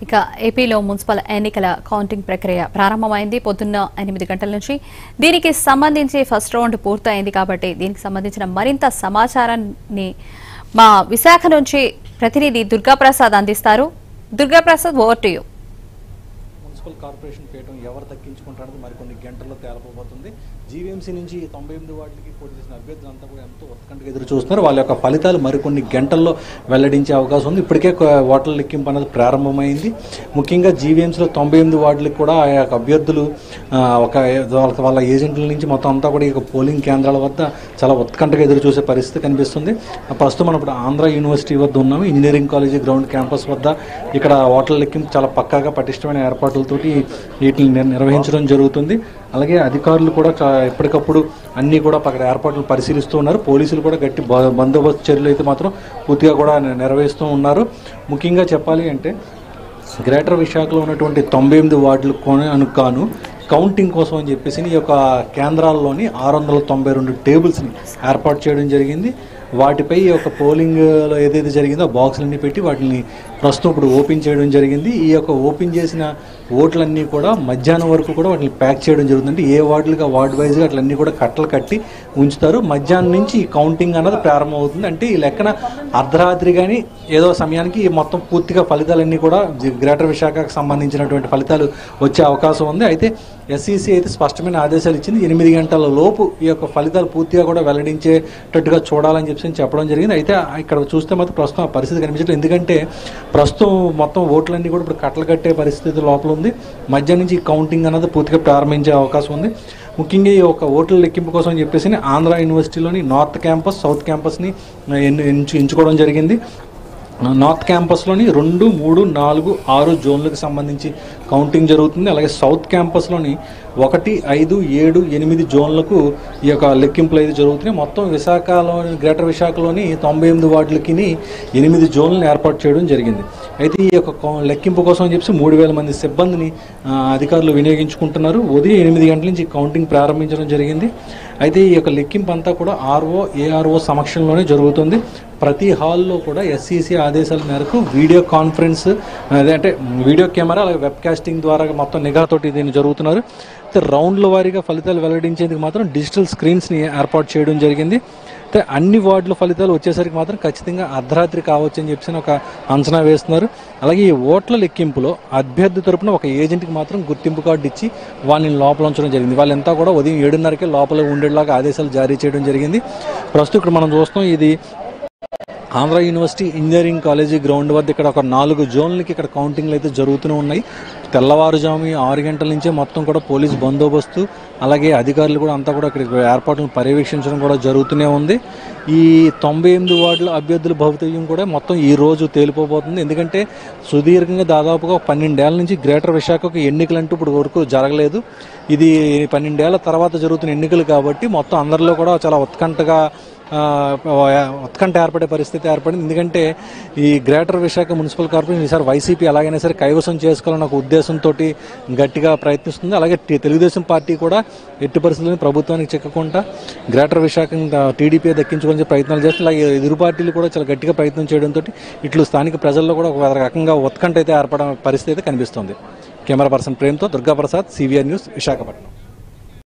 ఇక ఏపీలో మున్సిపల్ ఎన్నికల కౌంటింగ్ ప్రక్రియ ప్రారంభమైంది పొద్దున్న ఎనిమిది గంటల నుంచి దీనికి సంబంధించి ఫస్ట్ రౌండ్ పూర్తయింది కాబట్టి దీనికి సంబంధించిన మరింత సమాచారాన్ని మా విశాఖ నుంచి ప్రతినిధి దుర్గాప్రసాద్ అందిస్తారు Durgaprasad over to you municipal corporation పీఠం ఎవరు దక్కించుకుంటారనేది మరికొన్ని గంటల్లో తేలపోబోతుంది జీవీఎంసీ నుంచి తొంభై ఎనిమిది వాటికి పోటీ చేసిన అభ్యర్థులంతా కూడా ఎంతో ఉత్కంఠగా ఎదురు చూస్తున్నారు వాళ్ళ యొక్క ఫలితాలు మరికొన్ని గంటల్లో వెల్లడించే అవకాశం ఉంది ఇప్పటికే కొ- ఓట్ల లెక్కింపు అనేది ప్రారంభమైంది ముఖ్యంగా జీవీఎంసీలో తొంభై ఎనిమిది వార్డులకు కూడా ఆ యొక్క అభ్యర్థులు ఆ, ఒక వాళ్ళ వాళ్ళ ఏజెంట్ల నుంచి మొత్తం అంతా కూడా ఈ యొక్క పోలింగ్ కేంద్రాల వద్ద చాలా ఉత్కంఠగా ఎదురు చూసే పరిస్థితి కనిపిస్తుంది ఆ ప్రస్తుతం మనం ఇప్పుడు ఆంధ్ర యూనివర్సిటీ వద్ద ఉన్నాము ఇంజనీరింగ్ కాలేజీ గ్రౌండ్ క్యాంపస్ వద్ద ఇక్కడ ఓట్ల లెక్కింపు చాలా పక్కాగా పటిష్టమైన ఏర్పాట్లతోటి వీటిని నిర్- నిర్వహించడం జరుగుతుంది అలాగే అధికారులు కూడా చా- ఎప్పటికప్పుడు అన్నీ కూడా అక్కడ ఏర్పాట్లు పరిశీలిస్తూ ఉన్నారు పోలీసులు కూడా గట్టి బ- బందోబస్తు చర్యలు అయితే మాత్రం పూర్తిగా కూడా ని- నిర్వహిస్తూ ఉన్నారు ముఖ్యంగా చెప్పాలి అంటే గ్రేటర్ విశాఖలో ఉన్నటువంటి తొంభై ఎనిమిది వార్డులు కొని అనుకాను కౌంటింగ్ కోసం అని చెప్పేసి ఈ యొక్క కేంద్రాల్లోని ఆరు వందల తొంభై రెండు టేబుల్స్ని ఏర్పాటు చేయడం జరిగింది వాటిపై ఈ యొక్క పోలింగ్లో ఏదైతే జరిగిందో ఆ బాక్సులన్నీ పెట్టి వాటిని ప్రస్తుతం ఇప్పుడు ఓపెన్ చేయడం జరిగింది ఈ యొక్క ఓపెన్ చేసిన ఓట్లన్నీ కూడా మధ్యాహ్నం వరకు కూడా వాటిని ప్యాక్ చేయడం జరుగుతుంది అంటే ఏ వార్డులుగా వార్డు వైజ్గా అట్లన్నీ కూడా కట్టలు కట్టి ఉంచుతారు మధ్యాహ్నం నుంచి ఈ కౌంటింగ్ అన్నది ప్రారంభమవుతుంది అంటే ఈ లెక్కన అర్ధరాత్రి కానీ ఏదో సమయానికి ఈ మొత్తం పూర్తిగా ఫలితాలన్నీ కూడా జి- గ్రేటర్ విశాఖకు సంబంధించినటువంటి ఫలితాలు వచ్చే అవకాశం ఉంది అయితే ఎస్ఈసి అయితే స్పష్టమైన ఆదేశాలు ఇచ్చింది ఎనిమిది గంటల లోపు ఈ యొక్క ఫలితాలు పూర్తిగా కూడా వెల్లడించేటట్టుగా చూడాలని చెప్పి చెప్పడం జరిగింది అయితే ఇక్కడ చూస్తే మాత్రం ప్రస్తుతం ఆ పరిస్థితి కనిపించడం ఎందుకంటే ప్రస్తుతం మొత్తం ఓట్లన్నీ కూడా ఇప్పుడు కట్టలు కట్టే పరిస్థితి లోపల ఉంది మధ్యాహ్నం నుంచి ఈ కౌంటింగ్ అన్నది పూర్తిగా ప్రారంభించే అవకాశం ఉంది ముఖ్యంగా ఈ యొక్క ఓట్ల లెక్కింపు కోసం అని చెప్పేసి ఆంధ్ర యూనివర్సిటీలోని నార్త్ క్యాంపస్ సౌత్ క్యాంపస్ని ఎన్ను- ఎంచు ఎంచుకోవడం జరిగింది నార్త్ క్యాంపస్లోని రెండు మూడు నాలుగు ఆరు జోన్లకు సంబంధించి కౌంటింగ్ జరుగుతుంది అలాగే సౌత్ క్యాంపస్లోని ఒకటి ఐదు ఏడు ఎనిమిది జోన్లకు ఈ యొక్క లెక్కింపులు అయితే జరుగుతున్నాయి మొత్తం విశాఖలోని గ్రేటర్ విశాఖలోని తొంభై ఎనిమిది వార్డులకి ఎనిమిది జోన్లను ఏర్పాటు చేయడం జరిగింది అయితే ఈ యొక్క కౌ- లెక్కింపు కోసం అని చెప్పి మూడు వేల మంది సిబ్బందిని ఆ, అధికారులు వినియోగించుకుంటున్నారు ఉదయం ఎనిమిది గంటల నుంచి కౌంటింగ్ ప్రారంభించడం జరిగింది అయితే ఈ యొక్క లెక్కింపు అంతా కూడా ఆర్ఓ ఏఆర్ఓ సమక్షంలోనే జరుగుతుంది ప్రతి హాల్లో కూడా ఎస్సీసీ ఆదేశాల మేరకు వీడియో కాన్ఫరెన్స్ అదే అంటే వీడియో కెమెరా అలాగే వెబ్ కాస్టింగ్ ద్వారా మొత్తం నిఘాతోటి దీన్ని జరుగుతున్నారు అయితే రౌండ్ల వారీగా ఫలితాలు వెల్లడించేందుకు మాత్రం డిజిటల్ స్క్రీన్స్ని ఏర్పాటు చేయడం జరిగింది అయితే అన్ని వార్డుల ఫలితాలు వచ్చేసరికి మాత్రం ఖచ్చితంగా అర్ధరాత్రి కావచ్చు అని చెప్పి ఒక అంచనా వేస్తున్నారు అలాగే ఈ ఓట్ల లెక్కింపులో అభ్యర్థి తరపున ఒక ఏజెంట్కి మాత్రం గుర్తింపు కార్డు ఇచ్చి వాళ్ళని లోపల ఉంచడం జరిగింది వాళ్ళంతా కూడా ఉదయం ఏడున్నరకే లోపల ఉండేలాగా ఆదేశాలు జారీ చేయడం జరిగింది ప్రస్తుతం ఇక్కడ మనం చూస్తాం ఇది Andhra university engineering college ground వద్ద ఇక్కడ ఒక నాలుగు జోన్లకి ఇక్కడ కౌంటింగ్లు అయితే జరుగుతూనే ఉన్నాయి తెల్లవారుజాము ఆరు గంటల నుంచే మొత్తం కూడా పోలీస్ బందోబస్తు అలాగే అధికారులు కూడా అంతా కూడా ఇక్కడ ఏర్పాట్లను పర్యవేక్షించడం కూడా జరుగుతూనే ఉంది ఈ తొంభై ఎనిమిది వార్డుల అభ్యర్థుల భవితవ్యం కూడా మొత్తం ఈ రోజు తేలిపోబోతుంది ఎందుకంటే సుదీర్ఘంగా దాదాపుగా పన్నెండేళ్ల నుంచి గ్రేటర్ విశాఖకు ఎన్నికలు అంటూ ఇప్పుడు వరకు జరగలేదు ఇది పన్నెండేళ్ల తర్వాత జరుగుతున్న ఎన్నికలు కాబట్టి మొత్తం అందరిలో కూడా చాలా ఉత్కంఠగా ఆ, ఉత్కంఠ ఏర్పడే పరిస్థితి ఏర్పడింది ఎందుకంటే ఈ గ్రేటర్ విశాఖ మున్సిపల్ కార్పొరేషన్ ఈసారి వైసీపీ ఎలాగైనా సరే కైవసం చేసుకోవాలన్న ఒక ఉద్దేశంతో గట్టిగా ప్రయత్నిస్తుంది అలాగే టి- తెలుగుదేశం పార్టీ కూడా ఎట్టి పరిస్థితుల్లో ప్రభుత్వానికి చిక్కకుండా గ్రేటర్ విశాఖ టీడీపీ దక్కించుకోవాలని ప్రయత్నాలు చేస్తుంది అలాగే ఇరు పార్టీలు కూడా చాలా గట్టిగా ప్రయత్నం చేయడంతో ఇట్లు స్థానిక ప్రజల్లో కూడా ఒక రకంగా ఉత్కంఠ అయితే ఏర్పడే పరిస్థితి అయితే కనిపిస్తుంది కెమెరా పర్సన్ ప్రేమ్తో దుర్గాప్రసాద్ సివిఆర్ న్యూస్ విశాఖపట్నం